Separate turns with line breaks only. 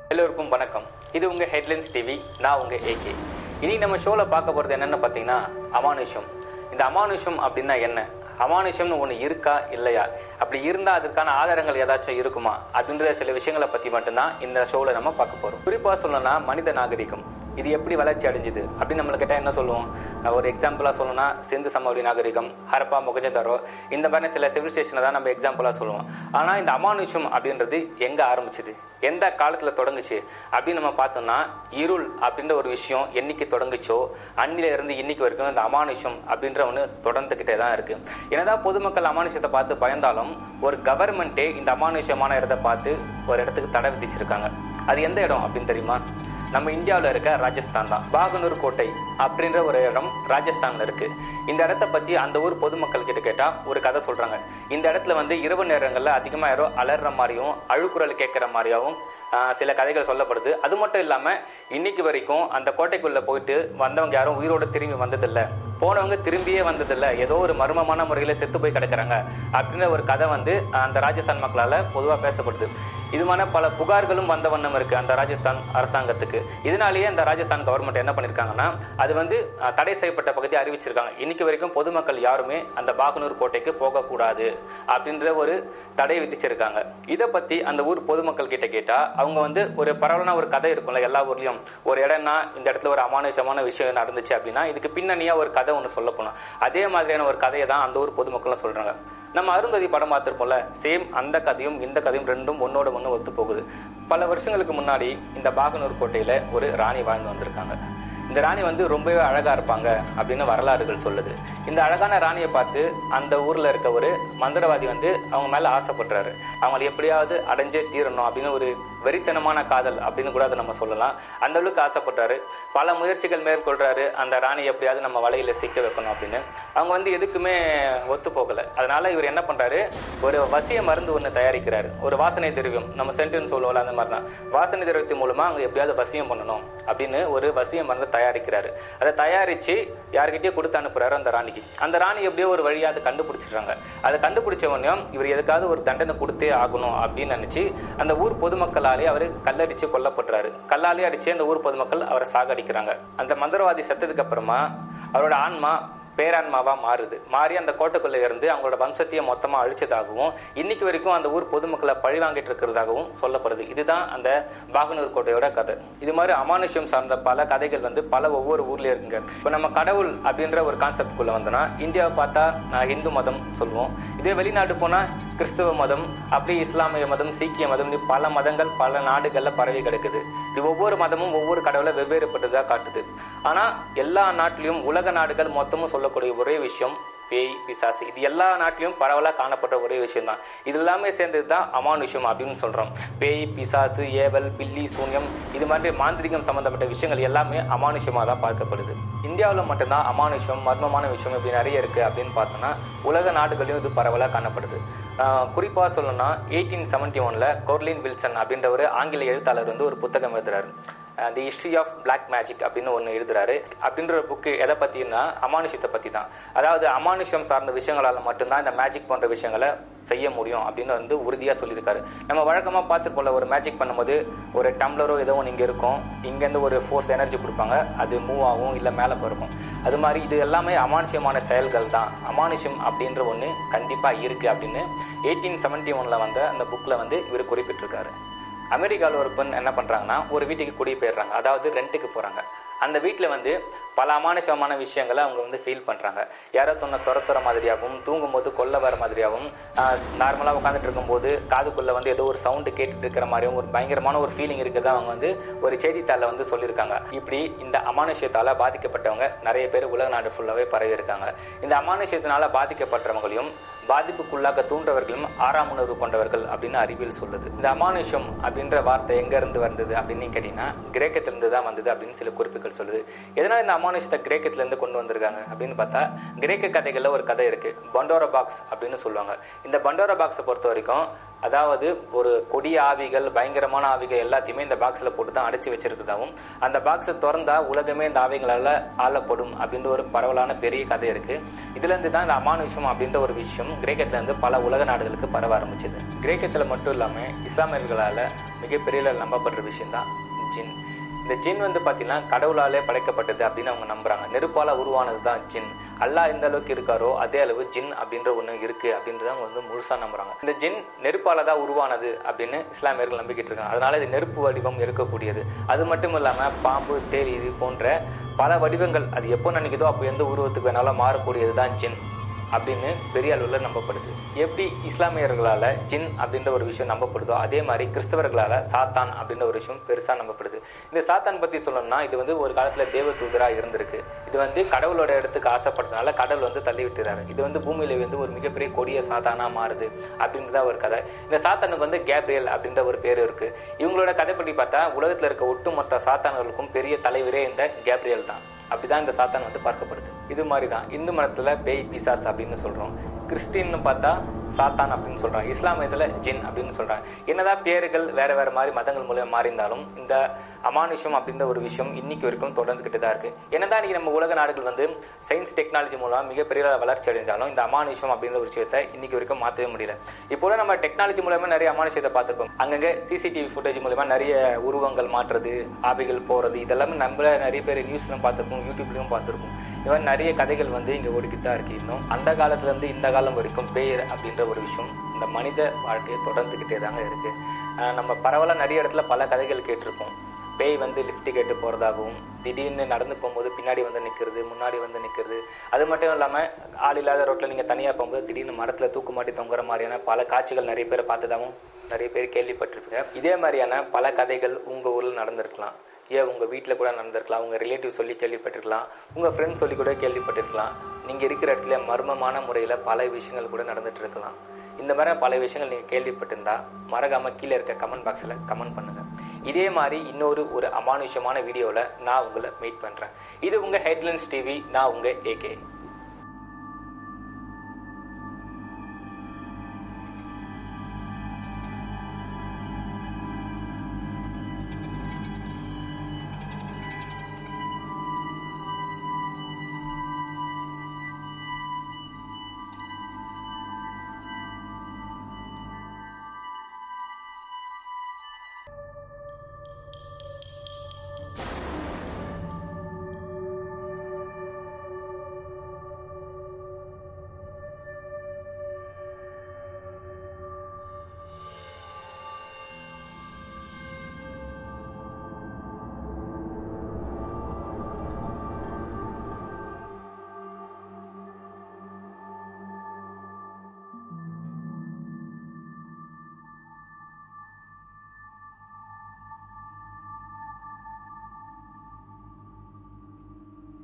எல்லோருக்கும் வணக்கம் இது உங்க ஹெட்லைன்ஸ் டிவி நான் உங்க ஏகே இனி நம்ம ஷோல பார்க்க போறது என்னன்னு பாத்தீங்கன்னா அமானுஷம் இந்த அமானுஷம் அப்படின்னா என்ன அமானுஷம்னு ஒண்ணு இருக்கா இல்லையா அப்படி இருந்தா அதற்கான ஆதாரங்கள் ஏதாச்சும் இருக்குமா அப்படின்ற சில விஷயங்களை பத்தி மட்டும்தான் இந்த ஷோல நம்ம பார்க்க போறோம் குறிப்பா சொல்லணும்னா மனித நாகரிகம் இது எப்படி வளர்ச்சி அடைஞ்சுது அப்படின்னு நம்மள கேட்டா என்ன சொல்லுவோம் நான் ஒரு எக்ஸாம்பிளா சொல்லணும்னா சிந்து சமவெளி நாகரிகம் ஹரப்பா மொகஜதாரோ இந்த மாதிரி சில சிவிலைசேஷனை தான் நம்ம எக்ஸாம்பிளா சொல்லுவோம் ஆனா இந்த அமானுஷம் அப்படின்றது எங்க ஆரம்பிச்சது எந்த காலத்துல தொடங்குச்சு அப்படின்னு நம்ம பார்த்தோம்னா இருள் அப்படின்ற ஒரு விஷயம் என்னைக்கு தொடங்குச்சோ அன்னில இருந்து இன்னைக்கு வரைக்கும் இந்த அமானுஷம் அப்படின்ற ஒண்ணு தொடர்ந்துகிட்டே தான் இருக்கு என்னதான் பொதுமக்கள் அமானுஷத்தை பார்த்து பயந்தாலும் ஒரு கவர்மெண்டே இந்த அமானுஷமான இடத்தை பார்த்து ஒரு இடத்துக்கு தடை விதிச்சிருக்காங்க அது எந்த இடம் அப்படின்னு தெரியுமா நம்ம இந்தியாவில் இருக்க ராஜஸ்தான் தான் பாகனூர் கோட்டை அப்படின்ற ஒரு இடம் ராஜஸ்தான்ல இருக்கு இந்த இடத்த பத்தி அந்த ஊர் பொதுமக்கள் கிட்ட கேட்டா ஒரு கதை சொல்றாங்க இந்த இடத்துல வந்து இரவு நேரங்கள்ல அதிகமா யாரோ அலற மாதிரியும் அழுக்குரல் கேட்கிற மாதிரியாவும் ஆஹ், சில கதைகள் சொல்லப்படுது அது மட்டும் இல்லாம இன்னைக்கு வரைக்கும் அந்த கோட்டைக்குள்ள போயிட்டு வந்தவங்க யாரும் உயிரோட திரும்பி வந்ததில்ல போனவங்க திரும்பியே வந்ததில்ல ஏதோ ஒரு மர்மமான முறையில செத்து போய் கிடக்குறாங்க அப்படின்ற ஒரு கதை வந்து அந்த ராஜஸ்தான் மக்களால பொதுவா பேசப்படுது இதுமான பல புகார்களும் வந்த வண்ணம் இருக்கு அந்த ராஜஸ்தான் அரசாங்கத்துக்கு இதனாலேயே அந்த ராஜஸ்தான் கவர்மெண்ட் என்ன பண்ணிருக்காங்கன்னா அது வந்து அஹ், தடை செய்யப்பட்ட பகுதியை அறிவிச்சிருக்காங்க இன்னைக்கு வரைக்கும் பொதுமக்கள் யாருமே அந்த பாகனூர் கோட்டைக்கு போகக்கூடாது அப்படின்ற ஒரு தடை விதிச்சிருக்காங்க இதை பத்தி அந்த ஊர் பொதுமக்கள் கிட்ட கேட்டா அவங்க வந்து ஒரு பரவலான ஒரு கதை இருக்கும்ல எல்லா ஊர்லயும் ஒரு இடம்னா இந்த இடத்துல ஒரு அமானுஷமான விஷயம் நடந்துச்சு அப்படின்னா இதுக்கு பின்னணியா ஒரு கதை ஒன்று சொல்ல போனோம் அதே மாதிரியான ஒரு கதையை தான் அந்த ஊர் பொதுமக்களும் சொல்றாங்க நம்ம அருந்ததி படம் பார்த்திருப்போம்ல சேம் அந்த கதையும் இந்த கதையும் ரெண்டும் ஒன்னோட ஒண்ணு ஒத்து போகுது பல வருஷங்களுக்கு முன்னாடி இந்த பாகனூர் கோட்டையில ஒரு ராணி வாழ்ந்து வந்திருக்காங்க இந்த ராணி வந்து ரொம்பவே அழகா இருப்பாங்க அப்படின்னு வரலாறுகள் சொல்லுது இந்த அழகான ராணியை பார்த்து அந்த ஊர்ல இருக்க ஒரு மந்திரவாதி வந்து அவங்க மேல ஆசைப்படுறாரு அவங்களை எப்படியாவது அடைஞ்சே தீரணும் அப்படின்னு ஒரு வெறித்தனமான காதல் அப்படின்னு கூட அதை நம்ம சொல்லலாம் அந்த அளவுக்கு ஆசைப்படுறாரு பல முயற்சிகள் மேற்கொள்றாரு அந்த ராணி எப்படியாவது நம்ம வலையில சிக்க வைக்கணும் அப்படின்னு அவங்க வந்து எதுக்குமே ஒத்து போகல அதனால இவர் என்ன பண்றாரு ஒரு வசிய மருந்து ஒண்ணு தயாரிக்கிறாரு ஒரு வாசனை திரவியம் நம்ம சென்டென்ஸ் சொல்லுவோம்ல அந்த மாதிரி தான் வாசனை திரவியத்தின் மூலமா அவங்க எப்படியாவது வசியம் பண்ணணும் அப்படின்னு ஒரு வசிய மருந்து தயாரிக்கிறாரு அதை தயாரிச்சு யார்கிட்டயே கொடுத்து அனுப்புறாரு அந்த ராணிக்கு அந்த ராணி எப்படியோ ஒரு வழியா அதை கண்டுபிடிச்சிடுறாங்க அதை கண்டுபிடிச்ச உடனே இவர் எதுக்காவது ஒரு தண்டனை கொடுத்தே ஆகணும் அப்படின்னு நினைச்சு அந்த ஊர் பொதுமக்களாலே அவர் கல்லடிச்சு கொல்லப்படுறாரு கல்லாலே அடிச்சு அந்த ஊர் பொதுமக்கள் அவரை சாகடிக்கிறாங்க அந்த மந்திரவாதி செத்ததுக்கு அப்புறமா அவரோட ஆன்மா பேரான்மாவா மாறுது மாறி அந்த கோட்டைக்குள்ள இருந்து அவங்களோட வம்சத்தையே மொத்தமா அழிச்சதாகவும் இன்னைக்கு வரைக்கும் அந்த ஊர் பொதுமக்களை பழி வாங்கிட்டு இருக்கிறதாகவும் சொல்லப்படுது இதுதான் அந்த பாகனூர் கோட்டையோட கதை இது மாதிரி அமானுஷ்யம் சார்ந்த பல கதைகள் வந்து பல ஒவ்வொரு ஊர்லயும் இருக்குங்க இப்போ நம்ம கடவுள் அப்படின்ற ஒரு கான்செப்டுக்குள்ள வந்தோம்னா இந்தியாவை பார்த்தா நான் இந்து மதம் சொல்லுவோம் இதே வெளிநாட்டு போனா கிறிஸ்துவ மதம் அப்படி இஸ்லாமிய மதம் சீக்கிய மதம் இப்படி பல மதங்கள் பல நாடுகள்ல பரவி கிடக்குது இது ஒவ்வொரு மதமும் ஒவ்வொரு கடவுளை வெவ்வேறுபட்டதா காட்டுது ஆனா எல்லா நாட்டிலையும் உலக நாடுகள் மொத்தமும் சொல்லக்கூடிய ஒரே விஷயம் பேய் பிசாசு இது எல்லா நாட்டிலையும் பரவலா காணப்படுற ஒரே விஷயம் தான் இது எல்லாமே சேர்ந்தது தான் அமானுஷம் அப்படின்னு சொல்றோம் பேய் பிசாசு ஏவல் பில்லி சூன்யம் இது மாதிரி மாந்திரிகம் சம்பந்தப்பட்ட விஷயங்கள் எல்லாமே அமானுஷமா தான் பார்க்கப்படுது இந்தியாவில் மட்டும்தான் அமானுஷம் மர்மமான விஷயம் இப்படி நிறைய இருக்கு அப்படின்னு பார்த்தோம்னா உலக நாடுகளிலும் இது பரவலா காணப்படுது ஆஹ் குறிப்பா சொல்லணும்னா எயிட்டீன் செவன்டி ஒன்ல கோர்லின் வில்சன் அப்படின்ற ஒரு ஆங்கில எழுத்தாளர் வந்து ஒரு புத்தகம் எழுதுறாரு the history of black magic அப்படின்னு ஒன்று எழுதுறாரு அப்படின்ற ஒரு புக்கு எதை பத்தினா அமானுஷத்தை பத்தி தான் அதாவது அமானுஷம் சார்ந்த விஷயங்களால மட்டும்தான் இந்த மேஜிக் போன்ற விஷயங்களை செய்ய முடியும் அப்படின்னு வந்து உறுதியா சொல்லியிருக்காரு நம்ம வழக்கமா பார்த்து போல ஒரு மேஜிக் பண்ணும்போது ஒரு டம்ளரோ ஏதோ ஒன்று இங்க இருக்கும் இங்கேருந்து ஒரு ஃபோர்ஸ் எனர்ஜி கொடுப்பாங்க அது மூவ் ஆகும் இல்ல மேல போயிருக்கும் அது மாதிரி இது எல்லாமே அமானுஷ்யமான செயல்கள் தான் அமானுஷம் அப்படின்ற ஒண்ணு கண்டிப்பா இருக்கு அப்படின்னு எயிட்டீன் செவன்டி ஒன்ல வந்த அந்த புக்ல வந்து இவர் குறிப்பிட்டிருக்காரு அமெரிக்காவில் ஒரு பெண் என்ன பண்றாங்கன்னா ஒரு வீட்டுக்கு குடி போயிடுறாங்க அதாவது ரெண்ட்டுக்கு போறாங்க அந்த வீட்டில் வந்து பல அமானுஷமான விஷயங்களை அவங்க வந்து ஃபீல் பண்றாங்க யாரோ சொன்ன துரத்துற மாதிரியாகவும் தூங்கும்போது கொல்ல வர மாதிரியாகவும் நார்மலாக உட்காந்துட்டு இருக்கும்போது காதுக்குள்ள வந்து ஏதோ ஒரு சவுண்டு கேட்டுட்டு இருக்கிற மாதிரியும் ஒரு பயங்கரமான ஒரு ஃபீலிங் இருக்கிறதா அவங்க வந்து ஒரு செய்தித்தாளில் வந்து சொல்லியிருக்காங்க இப்படி இந்த அமானுஷ்யத்தால பாதிக்கப்பட்டவங்க நிறைய பேர் உலக நாடு ஃபுல்லாவே பரவி இருக்காங்க இந்த அமானுஷ்யத்தினால பாதிக்கப்பட்டவங்களையும் பாதிப்புக்குள்ளாக்க தூண்டவர்களும் ஆறாம் உணர்வு கொண்டவர்கள் அப்படின்னு அறிவியல் சொல்லுது இந்த அமானுஷம் அப்படின்ற வார்த்தை எங்க இருந்து வந்தது அப்படின்னு கேட்டீங்கன்னா கிரேக்கத்திலிருந்து தான் வந்தது அப்படின்னு சில குறிப்புகள் சொல்லுது எதனால இந்த அமானுஷத்தை கிரேக்கத்துல இருந்து கொண்டு வந்திருக்காங்க அப்படின்னு பார்த்தா கிரேக்க கதைகள்ல ஒரு கதை இருக்கு பண்டோரா பாக்ஸ் அப்படின்னு சொல்லுவாங்க இந்த பண்டோரா பாக்ஸை பொறுத்த வரைக்கும் அதாவது ஒரு கொடிய ஆவிகள் பயங்கரமான ஆவிகள் எல்லாத்தையுமே இந்த பாக்ஸ்ல போட்டு தான் அடைச்சி வச்சிருக்கிறதாவும் அந்த பாக்ஸை திறந்தா உலகமே இந்த ஆவிகளால ஆளப்படும் அப்படின்ற ஒரு பரவலான பெரிய கதை இருக்கு இதுல இருந்து தான் இந்த அமானுஷம் அப்படின்ற ஒரு விஷயம் கிரேக்கத்துல இருந்து பல உலக நாடுகளுக்கு பரவ ஆரம்பிச்சது கிரேக்கத்துல மட்டும் இல்லாம இஸ்லாமியர்களால மிகப்பெரிய அளவில் நம்பப்படுற விஷயம் தான் ஜின் இந்த ஜின் வந்து பாத்தீங்கன்னா கடவுளாலே படைக்கப்பட்டது அப்படின்னு அவங்க நம்புறாங்க நெருப்பால உருவானது தான் ஜின் அல்லாஹ் எந்த அளவுக்கு இருக்காரோ அதே அளவு ஜின் அப்படின்ற ஒண்ணு இருக்கு அப்படின்றத அவங்க வந்து முழுசா நம்புறாங்க இந்த ஜின் நெருப்பால தான் உருவானது அப்படின்னு இஸ்லாமியர்கள் நம்பிக்கிட்டு இருக்காங்க அதனால இது நெருப்பு வடிவம் இருக்கக்கூடியது அது மட்டும் இல்லாம பாம்பு தேல் இது போன்ற பல வடிவங்கள் அது எப்போ நினைக்குதோ அப்போ எந்த உருவத்துக்கு வேணாலும் மாறக்கூடியது தான் ஜின் அப்படின்னு பெரிய அளவில் நம்பப்படுது எப்படி இஸ்லாமியர்களால ஜின் அப்படின்ற ஒரு விஷயம் நம்பப்படுதோ அதே மாதிரி கிறிஸ்தவர்களால சாத்தான் அப்படின்ற ஒரு விஷயம் பெருசா நம்பப்படுது இந்த சாத்தான் பத்தி சொல்லணும்னா இது வந்து ஒரு காலத்துல தேவ தூதரா இருந்திருக்கு இது வந்து கடவுளோட இடத்துக்கு ஆசைப்பட்டதுனால கடவுள் வந்து தள்ளி விட்டுறாரு இது வந்து பூமியில வந்து ஒரு மிகப்பெரிய கொடிய சாத்தானா மாறுது அப்படின்றத ஒரு கதை இந்த சாத்தானுக்கு வந்து கேப்ரியல் அப்படின்ற ஒரு பேர் இருக்கு இவங்களோட கதைப்படி பார்த்தா உலகத்துல இருக்க ஒட்டுமொத்த சாத்தான்களுக்கும் பெரிய தலைவரே இந்த கேப்ரியல் தான் அப்படிதான் இந்த சாத்தான் வந்து பார்க்கப்படுது இது மாதிரி தான் இந்து மதத்துல பேய் பிசாஸ் அப்படின்னு சொல்றோம் கிறிஸ்டின்னு பார்த்தா சாத்தான் அப்படின்னு சொல்றாங்க இஸ்லாமியத்துல ஜின் அப்படின்னு சொல்றாங்க என்னதான் பேர்கள் வேற வேற மாதிரி மதங்கள் மூலம் மாறியிருந்தாலும் இந்த அமானுஷம் அப்படின்ற ஒரு விஷயம் இன்னைக்கு வரைக்கும் தொடர்ந்துகிட்டு தான் இருக்கு என்னதான் இன்னைக்கு நம்ம உலக நாடுகள் வந்து சயின்ஸ் டெக்னாலஜி மூலம் மிகப்பெரிய வளர்ச்சி அடைஞ்சாலும் இந்த அமானுஷம் அப்படின்ற ஒரு விஷயத்தை இன்னைக்கு வரைக்கும் மாற்றவே முடியல இப்போ நம்ம டெக்னாலஜி மூலமா நிறைய அமானுஷத்தை பார்த்திருப்போம் அங்கங்க சிசிடிவி ஃபுட்டேஜ் மூலமா நிறைய உருவங்கள் மாற்றுறது ஆவிகள் போறது இதெல்லாமே நம்ம நிறைய பேர் நியூஸ்லயும் பார்த்திருப்போம் யூடியூப்லயும் பார்த்திருப்போம் இந்த மாதிரி நிறைய கதைகள் வந்து இங்க ஓடிக்கிட்டு தான் இருக்கு இன்னும் அந்த காலத்துல இருந்து இந்த காலம் வரைக்கும் பேர் அப்படின்ற ஒரு விஷயம் இந்த மனித வாழ்க்கையை தொடர்ந்துகிட்டே தாங்க இருக்கு ஆஹ் நம்ம பரவலா நிறைய இடத்துல பல கதைகள் கேட்டிருப்போம் பேய் வந்து லிஃப்ட் கேட்டு போறதாகவும் திடீர்னு நடந்து போகும்போது பின்னாடி வந்து நிக்கிறது முன்னாடி வந்து நிக்கிறது அது மட்டும் இல்லாம ஆள் இல்லாத ரோட்ல நீங்க தனியா போகும்போது திடீர்னு மரத்துல தூக்கு மாட்டி தொங்குற மாதிரியான பல காட்சிகள் நிறைய பேர் பார்த்ததாகவும் நிறைய பேர் கேள்விப்பட்டிருப்பீங்க இதே மாதிரியான பல கதைகள் உங்க ஊர்ல நடந்திருக்கலாம் ஏன் உங்க வீட்ல கூட நடந்திருக்கலாம் உங்க ரிலேட்டிவ் சொல்லி கேள்விப்பட்டிருக்கலாம் உங்க ஃப்ரெண்ட்ஸ் சொல்லி கூட கேள்விப்பட்டிருக்கலாம் நீங்க இருக்கிற இடத்துல மர்மமான முறையில பல விஷயங்கள் கூட நடந்துட்டு இருக்கலாம் இந்த மாதிரி பல விஷயங்கள் நீங்க கேள்விப்பட்டிருந்தா மறக்காம கீழே இருக்க கமெண்ட் பாக்ஸ்ல கமெண்ட் பண்ணுங்க இதே மாதிரி இன்னொரு ஒரு அமானுஷமான வீடியோல நான் உங்களை மீட் பண்றேன் இது உங்க ஹெட்லைன்ஸ் டிவி நான் உங்க ஏகே